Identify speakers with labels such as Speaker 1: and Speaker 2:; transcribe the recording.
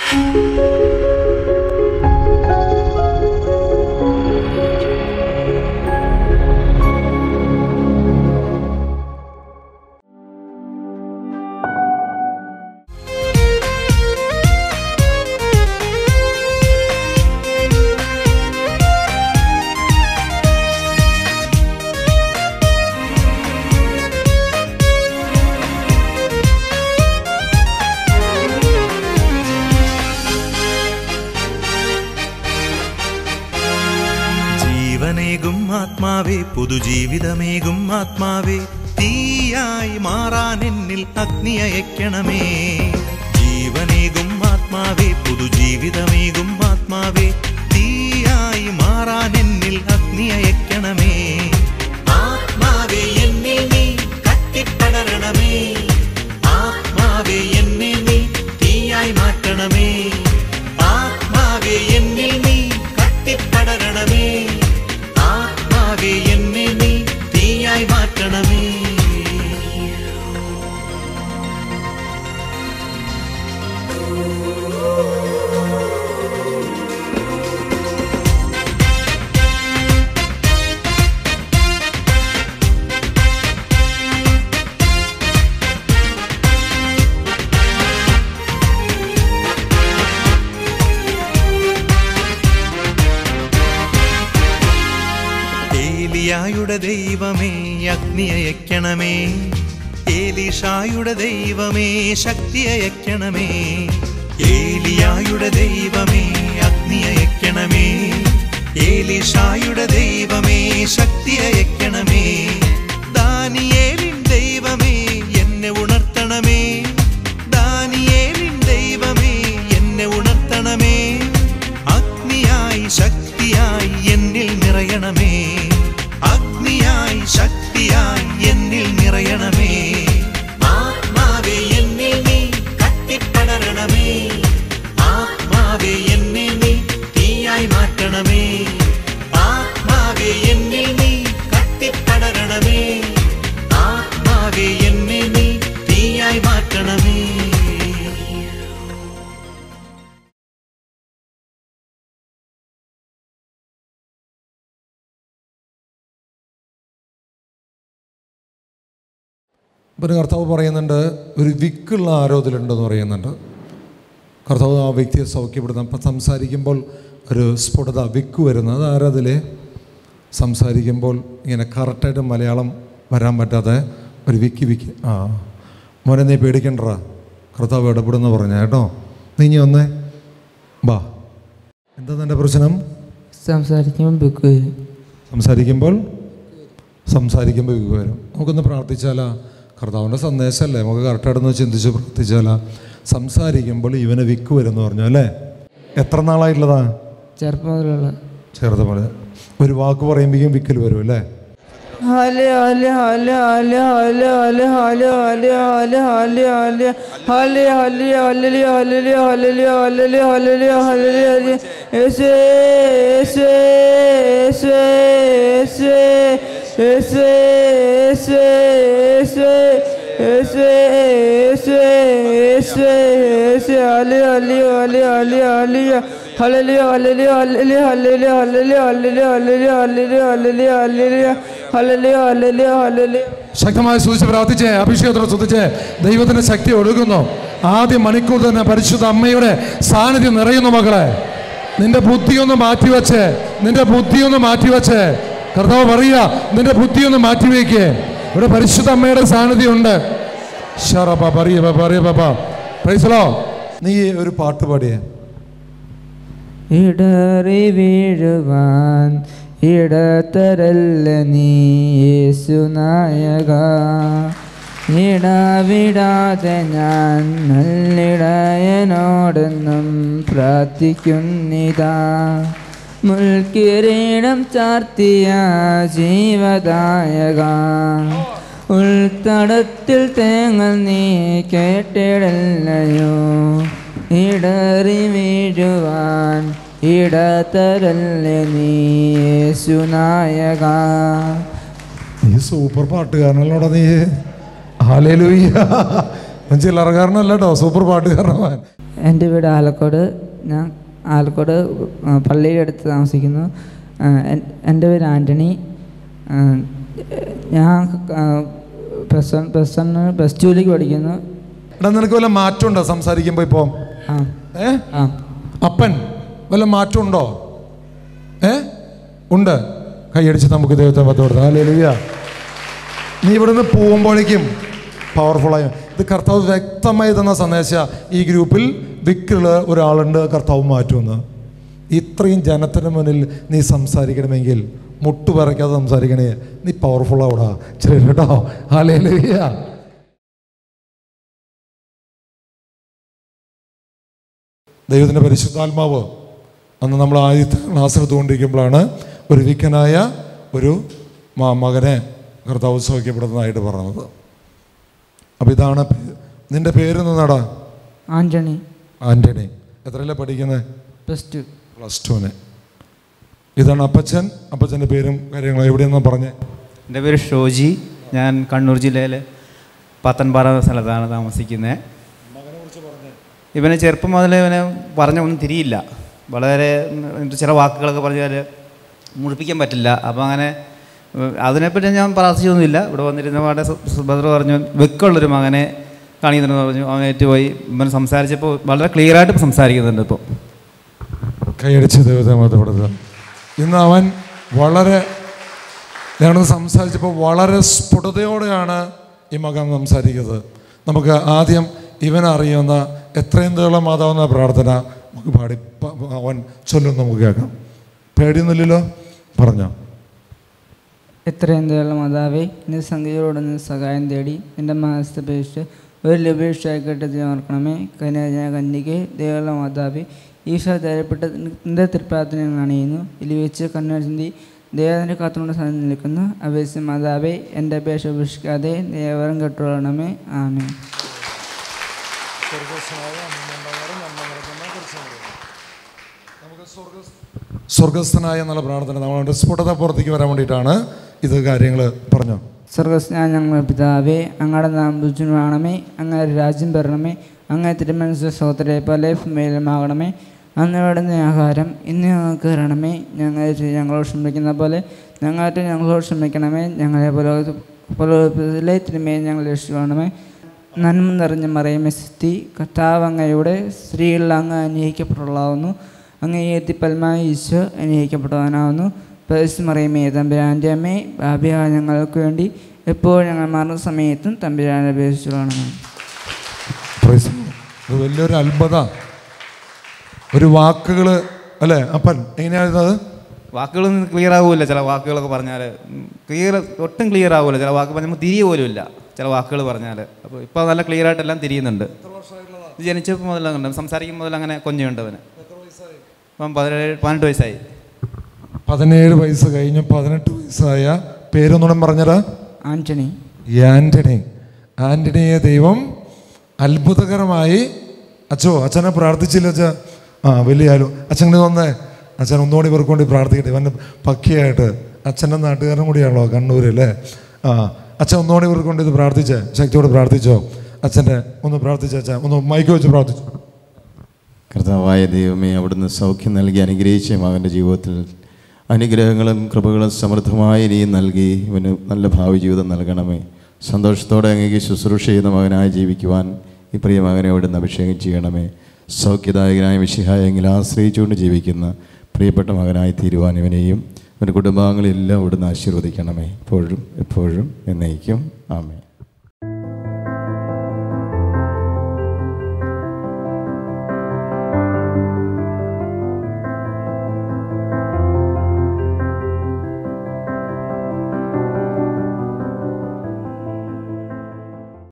Speaker 1: ജീവനേകും ആത്മാവേ പുതുജീവിതമേകും ആത്മാവേ തീയായി മാറാൻ എന്നിൽ അഗ്നി അയക്കണമേ ജീവനേകും ആത്മാവേ പുതുജീവിതമേകും ആത്മാവേ തീയായി മാറാൻ എന്നിൽ അഗ്നി അയക്കണമേ ആത്മാവേ എന്നിൽ നീ കത്തിപ്പടരണമേ ആത്മാവേ എന്നെ നീ തീയായി മാറ്റണമേ ആത്മാവേ എന്നിൽ നീ കത്തിപ്പടരണമേ ആത്മാവേ എന്നെ നീ തീയായി മാറ്റണമേ ഏലിയായുടെ ദൈവമേ അഗ്നി അയക്കണമേ ഏലിഷായുടെ ദൈവമേ ശക്തി അയക്കണമേ ഏലിയായുടെ ദൈവമേ അഗ്നി അയക്കണമേ ഏലിഷായുടെ ദൈവമേ ശക്തി അയക്കണമേ ദാനിയേലിൻ ദൈവമേ എന്നെ ഉണർത്തണമേ ദാനിയേലിൻ ദൈവമേ എന്നെ ഉണർത്തണമേ അഗ്നിയായി ശക്തിയായി എന്നിൽ നിറയണമേ അഗ്നിയായി ശക്തിയായി എന്നിൽ നിറയണമേ ആത്മാവേ എന്നിൽ നീ കത്തിപ്പടരണമേ ആത്മാവേ എന്നെ നീ തീയായി മാറ്റണമേ ആത്മാവേ എന്നിൽ നീ കത്തിപ്പടരണമേ ആത്മാവേ എന്നെ നീ തീയായി മാറ്റണമേ
Speaker 2: പിന്നെ കർത്താവ് പറയുന്നുണ്ട് ഒരു വിക്കുള്ള ആരോധലുണ്ടെന്ന് പറയുന്നുണ്ട് കർത്താവ് ആ വ്യക്തിയെ സൗഖ്യപ്പെടുന്ന അപ്പം സംസാരിക്കുമ്പോൾ ഒരു സ്ഫുടത വിക്ക് വരുന്നത് ആരാതിലെ സംസാരിക്കുമ്പോൾ ഇങ്ങനെ കറക്റ്റായിട്ട് മലയാളം വരാൻ പറ്റാതെ ഒരു വിക്കി വിക്കി ആ മോനെ നീ പേടിക്കണ്ട കർത്താവ് ഇടപെടുന്ന പറഞ്ഞ കേട്ടോ നീ ഇനി വന്നേ ബാ എന്താ നിൻ്റെ പ്രശ്നം
Speaker 3: സംസാരിക്കുമ്പോൾ ബുക്ക് വരും
Speaker 2: സംസാരിക്കുമ്പോൾ സംസാരിക്കുമ്പോൾ വിക്ക് വരും നമുക്കൊന്ന് പ്രാർത്ഥിച്ചാലാ കർത്താവിൻ്റെ സന്ദേശമല്ലേ നമുക്ക് കറക്റ്റായിട്ടൊന്ന് ചിന്തിച്ച് പ്രാർത്ഥിച്ചാലാ സംസാരിക്കുമ്പോൾ ഇവന് വിക്ക് വരുമെന്ന് പറഞ്ഞു അല്ലേ എത്ര നാളായിട്ടുള്ളതാ
Speaker 3: ചെറുപ്പം മുതലുള്ള
Speaker 2: ചെറുത് പോലെ ഒരു വാക്ക് പറയുമ്പോഴേക്കും വിക്കൽ വരും അല്ലേ
Speaker 3: ഹല് ഹല് ഹല് ഹല് ഹല് ഹല് ഹല് ഹല് ഹല് ഹല് ഹല് ഹല് ഹല് ഹല് ഹല് ഹല് ഹല് ഹല് ഹല് യേശുവേ യേശുവേ യേശുവേ യേശുവേ യേശുവേ യേശുവേ യേശുവേ യേശുവേ യേശുവേ ഹല് ഹല് ഹല് ഹല് ഹല് ഹല്ലേലൂയ ഹല്ലേലൂയ ഹല്ലേലൂയ ഹല്ലേലൂയ ഹല്ലേലൂയ ഹല്ലേലൂയ ഹല്ലേലൂയ ഹല്ലേലൂയ ഹല്ലേലൂയ ഹല്ലേലൂയ ഹല്ലേലൂയ ഹല്ലേലൂയ
Speaker 2: ശക്തമായി സൂചിച്ച് പ്രാർത്ഥിച്ചേ അഭിഷേകത്തോടെ ശ്രദ്ധിച്ചേ ദൈവത്തിന്റെ ശക്തി ഒഴുകുന്നു ആദ്യ മണിക്കൂർ തന്നെ പരിശുദ്ധ അമ്മയുടെ സാന്നിധ്യം നിറയുന്നു മകളെ നിന്റെ ബുദ്ധിയൊന്ന് മാറ്റിവെച്ച് നിന്റെ ബുദ്ധിയൊന്ന് മാറ്റിവെച്ച് കർത്താവ് പറയുക നിന്റെ ബുദ്ധിയൊന്ന് മാറ്റിവെക്കേ ഇവിടെ പരിശുദ്ധ അമ്മയുടെ സാന്നിധ്യം ഉണ്ട് ഷറപ്പ പറയ പറയ പാപ്പ പ്രൈസലോ നീ ഒരു പാട്ട് പാടിയേ
Speaker 3: ഇടറി വീഴുവാൻ ഇടത്തരല്ല നീ യേശുനായക ഇടവിടാതെ ഞാൻ നല്ലിടയനോടെന്നും പ്രാർത്ഥിക്കുന്നിതാ മുൾക്കിരീടം ചാർത്തിയ ജീവദായക ഉൾത്തടത്തിൽ തേങ്ങൽ നീ കേട്ടിടല്ലയോ ഇടറി വീഴുവാൻ ഇടതരല്ലേ നീ യേശുനായക
Speaker 2: നീ സൂപ്പർ പാട്ടുകാരനല്ലോടാ നീ ഹാലേലൂയ്യ ചില്ലറക്കാരനല്ല കേട്ടോ സൂപ്പർ പാട്ടുകാരനവൻ
Speaker 3: എൻ്റെ വീട് ആലക്കോട് ഞാൻ ആലക്കോട് ആ, പള്ളിയുടെ അടുത്ത് താമസിക്കുന്നു ആ, എൻ- എൻ്റെ പേര് ആൻ്റണി ആ, ഞാൻ ആ, plus one plus one plus ടുവിലേക്ക് പഠിക്കുന്നു
Speaker 2: എടാ നിനക്ക് വല്ല മാറ്റമുണ്ടോ സംസാരിക്കുമ്പോൾ ഇപ്പോൾ
Speaker 3: ആ
Speaker 2: ഏ
Speaker 3: ആ
Speaker 2: അപ്പൻ വല്ല മാറ്റമുണ്ടോ ഏ ഉണ്ട് കൈയടിച്ച് നമുക്ക് ദൈവത്തെ പത്തോടുത്ത ഹാലേലുയ്യ നീ ഇവിടുന്ന് പോകുമ്പോഴേക്കും പവർഫുള്ളായി ഇത് കർത്താവ് വ്യക്തമായി തന്ന സന്ദേശ ഈ ഗ്രൂപ്പിൽ വിക്കുള്ള ഒരാളുണ്ട് കർത്താവ് മാറ്റുമെന്ന് ഇത്രയും ജനത്തിന് മുന്നിൽ നീ സംസാരിക്കണമെങ്കിൽ മുട്ടു പറയ്ക്കാതെ സംസാരിക്കണേ നീ പവർഫുൾ ആവടാ ശരി കേട്ടോ ഹാലേലുയ്യ ദൈവത്തിൻ്റെ പരിശുദ്ധാത്മാവ് അന്ന് നമ്മൾ ആദ്യത്തെ ക്ലാസ് എടുത്തുകൊണ്ടിരിക്കുമ്പോഴാണ് ഒരു വിക്കനായ ഒരു മ- മകനെ കർത്താവ് സൗഖ്യപ്പെടുന്നതായിട്ട് പറഞ്ഞത് അപ്പോൾ ഇതാണ് പേ- നിന്റെ പേര് നിന്നടാ
Speaker 3: ആൻ്റണി
Speaker 2: ആൻ്റണി എത്രയല്ലേ പഠിക്കുന്നത്
Speaker 3: പ്ലസ് ടു
Speaker 2: പ്ലസ് ടുവിന് ഇതാണ് അപ്പച്ചൻ അപ്പച്ചൻ്റെ പേരും കാര്യങ്ങളും എവിടെയെന്നാ പറഞ്ഞേ
Speaker 4: എൻ്റെ പേര് ഷോജി ഞാൻ കണ്ണൂർ ജില്ലയിലെ പത്തൻപാറ എന്ന സ്ഥലത്താണ് താമസിക്കുന്നത് ഇവന് ചെറുപ്പം മുതൽ ഇവന് പറഞ്ഞ ഒന്നും തിരിയില്ല വളരെ ഉം, ചില വാക്കുകളൊക്കെ പറഞ്ഞാൽ മുഴിപ്പിക്കാൻ പറ്റില്ല അപ്പോൾ അങ്ങനെ ഉം, അതിനെപ്പറ്റി ഞാൻ പ്രാർത്ഥിച്ചൊന്നുമില്ല ഇവിടെ വന്നിരുന്ന പാടെ സുഭദ്ര പറഞ്ഞു വെക്കുള്ളൊരു മകനെ കാണിക്കുന്നുണ്ടെന്ന് പറഞ്ഞു അവൻ ഏറ്റുപോയി ഇവൻ സംസാരിച്ചപ്പോൾ വളരെ ക്ലിയറായിട്ട് സംസാരിക്കുന്നുണ്ട് ഇപ്പോൾ
Speaker 2: കൈയടിച്ച് ദൈവത്തെ മതപ്പെടുത്തുക ഇന്ന് അവൻ വളരെ ഞാനൊന്ന് സംസാരിച്ചപ്പോൾ വളരെ സ്ഫുടതയോടെയാണ് ഈ മകൻ സംസാരിക്കുന്നത് നമുക്ക് ആദ്യം ഇവനറിയുന്ന എത്രയും നീളം മാതാവുന്ന പ്രാർത്ഥന നമുക്ക് പാടി പ- അവൻ ചൊല്ലും നമുക്ക് കേൾക്കാം പേടിയൊന്നുമില്ലല്ലോ പറഞ്ഞോ
Speaker 3: എത്രയും ദയുള്ള മാതാവേ നിന്റെ സംഗതിയോട് നിന്ന് സഹായം തേടി നിന്റെ മാനസപേക്ഷിച്ച് ഒരു ലഭ്യക്ഷായിക്കട്ടെ ഓർക്കണമേ കന്യാജന കന്യകെ ദയുള്ള മാതാവേ ഈശോ ധൈര്യപ്പെട്ട നിന്റെ തൃപ്രാർത്ഥന ഞങ്ങൾ അണിയുന്നു ഇതിൽ വെച്ച് കണ്ണീർ ചിന്തി ദേവന്റെ കാത്തുകൊണ്ട് സാധനം നിൽക്കുന്നു അപേക്ഷ മാതാവേ എൻ്റെ അപേക്ഷ ഉപേക്ഷിക്കാതെ ദേവരം കെട്ടുകൊള്ളണമേ ആമേ
Speaker 2: സ്വർഗസ്ഥനായ എന്നുള്ള പ്രാർത്ഥന നമ്മളുടെ സ്ഫുടത പുറത്തേക്ക് വരാൻ വേണ്ടിയിട്ടാണ് ഇത് കാര്യങ്ങൾ പറഞ്ഞു
Speaker 3: സ്വർഗസ്നാൻ ഞങ്ങളുടെ പിതാവേ അങ്ങയുടെ നാം ഭുജനമാണമേ അങ്ങയുടെ രാജ്യം വരണമേ അങ്ങേ തിരുമനസ് സഹോദരെ പോലെ മേലുമാകണമേ അന്നവിടുന്ന ആഹാരം ഇന്ന് ഞങ്ങൾക്ക് തരണമേ ഞങ്ങൾ ഞങ്ങളോട് ക്ഷമിക്കുന്ന പോലെ ഞങ്ങൾക്ക് ഞങ്ങളോട് ക്ഷമിക്കണമേ ഞങ്ങളെ പോലെ തിരുമേ ഞങ്ങൾ രക്ഷിക്കണമേ നന്മ നിറഞ്ഞ മറിയമേ സ്ഥിതി കർത്താവ് അങ്ങയുടെ സ്ത്രീകളിൽ അങ്ങ് അനുഗ്രഹിക്കപ്പെട്ടുള്ളതാവുന്നു അങ്ങ് ഏത്തിപ്പൽമായ ഈശോ അനുഗ്രഹിക്കപ്പെട്ടവനാവുന്നു പരിശുമറിയമേ തമ്പുരാൻ്റെ അമ്മേ ഭാവിയ ഞങ്ങൾക്ക് വേണ്ടി എപ്പോഴും ഞങ്ങൾ മരണ സമയത്തും തമ്പുരാനെ അപേക്ഷിച്ചു കാണണം
Speaker 2: Praise the Lord. ഇത് വലിയൊരു അത്ഭുത ഒരു വാക്കുകൾ അല്ലേ അപ്പൻ എങ്ങനെയായിരുന്നത്
Speaker 4: വാക്കുകളൊന്നും ക്ലിയർ ആവില്ല ചില വാക്കുകളൊക്കെ പറഞ്ഞാൽ ക്ലിയർ ഒട്ടും ക്ലിയർ ആവില്ല ചില വാക്ക് പറഞ്ഞാൽ നമുക്ക് തിരിയ പോലും ഇല്ല ചില വാക്കുകൾ പറഞ്ഞാൽ അപ്പോൾ ഇപ്പോൾ നല്ല ക്ലിയർ ആയിട്ടെല്ലാം തിരിയുന്നുണ്ട് ഇത് ജനിച്ചപ്പോൾ മുതൽ അങ്ങനെ സംസാരിക്കും മുതൽ അങ്ങനെ കൊഞ്ഞുണ്ട് അവന് ഇപ്പം പതിനേഴ് പതിനെട്ട് വയസ്സായി
Speaker 2: പതിനേഴ് വയസ്സ് കഴിഞ്ഞ് പതിനെട്ട് വയസ്സായ പേരൊന്നുകൂടെ പറഞ്ഞത്
Speaker 3: ആൻ്റണി
Speaker 2: ഈ ആന്റണി ആന്റണിയെ ദൈവം അത്ഭുതകരമായി അച്ഛോ അച്ഛനെ പ്രാർത്ഥിച്ചില്ല അച്ഛ ആ വലിയ ആലു അച്ഛൻ വന്നേ അച്ഛൻ ഒന്നുകൂടി ഇവർക്ക് വേണ്ടി പ്രാർത്ഥിക്കട്ടെ ഇവൻ്റെ പക്കിയായിട്ട് അച്ഛൻ്റെ നാട്ടുകാരൻ കൂടിയാണല്ലോ കണ്ണൂര് അല്ലേ ആ അച്ഛൻ ഒന്നുകൂടി ഇവർക്ക് കൊണ്ട് ഇത് പ്രാർത്ഥിച്ചേ ശക്തിയോട് പ്രാർത്ഥിച്ചോ അച്ഛൻ്റെ ഒന്ന് പ്രാർത്ഥിച്ച അച്ഛൻ ഒന്ന് മൈക്ക് വെച്ച് പ്രാർത്ഥിച്ചു
Speaker 5: കർത്താവായ ദൈവമേ അവിടുന്ന് സൗഖ്യം നൽകി അനുഗ്രഹിച്ച മകൻ്റെ ജീവിതത്തിൽ അനുഗ്രഹങ്ങളും കൃപകളും സമൃദ്ധമായി നീ നൽകി ഇവന് നല്ല ഭാവി ജീവിതം നൽകണമേ സന്തോഷത്തോടെ അങ്ങേക്ക് ശുശ്രൂഷ ചെയ്യുന്ന മകനായി ജീവിക്കുവാൻ ഈ പ്രിയ മകനെ അവിടുന്ന് അഭിഷേകം ചെയ്യണമേ സൗഖ്യദായകനായ വിശിഹായെങ്കിൽ ആശ്രയിച്ചുകൊണ്ട് ജീവിക്കുന്ന പ്രിയപ്പെട്ട മകനായി തീരുവാൻ ഇവനെയും ഇവൻ്റെ കുടുംബാംഗങ്ങളെല്ലാം അവിടുന്ന് ആശീർവദിക്കണമേ എപ്പോഴും എപ്പോഴും എന്നേക്കും ആമേ